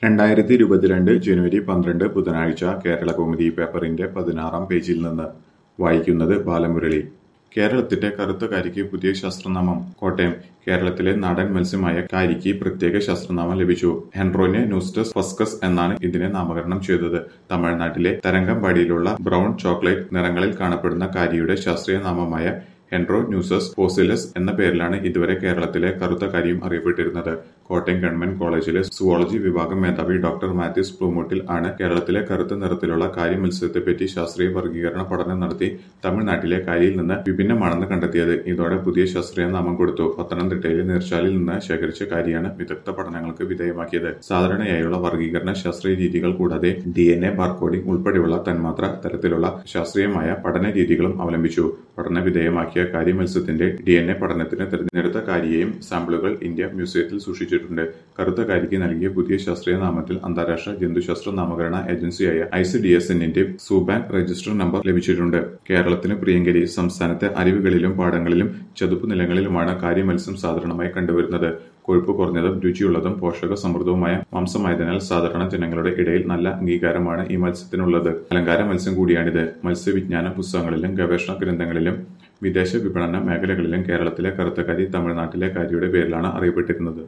രണ്ടായിരത്തി ഇരുപത്തിരണ്ട് ജനുവരി പന്ത്രണ്ട് ബുധനാഴ്ച കേരളകൗമുദി പേപ്പറിന്റെ പതിനാറാം പേജിൽ നിന്ന് വായിക്കുന്നത് ബാലമുരളി കേരളത്തിന്റെ കറുത്ത കാരിക്ക് പുതിയ ശാസ്ത്രനാമം കോട്ടയം കേരളത്തിലെ നാടൻ മത്സ്യമായ കാരിക്ക് പ്രത്യേക ശാസ്ത്രനാമം ലഭിച്ചു ഹെൻറോനെ ന്യൂസ്റ്റസ് ഫസ്കസ് എന്നാണ് ഇതിനെ നാമകരണം ചെയ്തത് തമിഴ്നാട്ടിലെ തരംഗമ്പാടിയിലുള്ള ബ്രൗൺ ചോക്ലേറ്റ് നിറങ്ങളിൽ കാണപ്പെടുന്ന കാരിയുടെ ശാസ്ത്രീയ നാമമായ ഹെൻറോ ന്യൂസസ് ഫോസിലസ് എന്ന പേരിലാണ് ഇതുവരെ കേരളത്തിലെ കറുത്ത കരിയും അറിയപ്പെട്ടിരുന്നത് കോട്ടയം ഗവൺമെന്റ് കോളേജിലെ സുവോളജി വിഭാഗം മേധാവി ഡോക്ടർ മാത്യൂസ് പ്ലൂമൂട്ടിൽ ആണ് കേരളത്തിലെ കറുത്ത നിറത്തിലുള്ള കാരി മത്സ്യത്തെപ്പറ്റി ശാസ്ത്രീയ വർഗീകരണ പഠനം നടത്തി തമിഴ്നാട്ടിലെ കാരിയിൽ നിന്ന് വിഭിന്നമാണെന്ന് കണ്ടെത്തിയത് ഇതോടെ പുതിയ ശാസ്ത്രീയ നാമം കൊടുത്തു പത്തനംതിട്ടയിലെ നീർച്ചാലിൽ നിന്ന് ശേഖരിച്ച കാരിയാണ് വിദഗ്ധ പഠനങ്ങൾക്ക് വിധേയമാക്കിയത് സാധാരണയായുള്ള വർഗീകരണ ശാസ്ത്രീയ രീതികൾ കൂടാതെ ഡി എൻ എ ബാർകോഡിംഗ് ഉൾപ്പെടെയുള്ള തന്മാത്ര തരത്തിലുള്ള ശാസ്ത്രീയമായ പഠന രീതികളും അവലംബിച്ചു പഠന വിധേയമാക്കിയ കാരി മത്സ്യത്തിന്റെ ഡി എൻ എ പഠനത്തിന് തിരഞ്ഞെടുത്ത കാരിയെയും സാമ്പിളുകൾ ഇന്ത്യ മ്യൂസിയത്തിൽ സൂക്ഷിച്ചിട്ടുണ്ട് കറുത്ത കാരിക്ക് നൽകിയ പുതിയ ശാസ്ത്രീയ നാമത്തിൽ അന്താരാഷ്ട്ര ജന്തുശാസ്ത്ര നാമകരണ ഏജൻസിയായ ഐ സി ഡി എസ് എന്നിന്റെ സുബാങ്ക് രജിസ്റ്റർ നമ്പർ ലഭിച്ചിട്ടുണ്ട് കേരളത്തിന് പ്രിയങ്കരി സംസ്ഥാനത്തെ അരുവികളിലും പാടങ്ങളിലും ചതുപ്പ് നിലങ്ങളിലുമാണ് കാരി മത്സ്യം സാധാരണമായി കണ്ടുവരുന്നത് കൊഴുപ്പ് കുറഞ്ഞതും രുചിയുള്ളതും പോഷക സമൃദ്ധവുമായ മാംസമായതിനാൽ സാധാരണ ജനങ്ങളുടെ ഇടയിൽ നല്ല അംഗീകാരമാണ് ഈ മത്സ്യത്തിനുള്ളത് അലങ്കാര മത്സ്യം കൂടിയാണിത് മത്സ്യവിജ്ഞാന പുസ്തകങ്ങളിലും ഗവേഷണ ഗ്രന്ഥങ്ങളിലും വിദേശ വിപണന മേഖലകളിലും കേരളത്തിലെ കറുത്തക്കാരി തമിഴ്നാട്ടിലെ കാരിയുടെ പേരിലാണ് അറിയപ്പെട്ടിരുന്നത്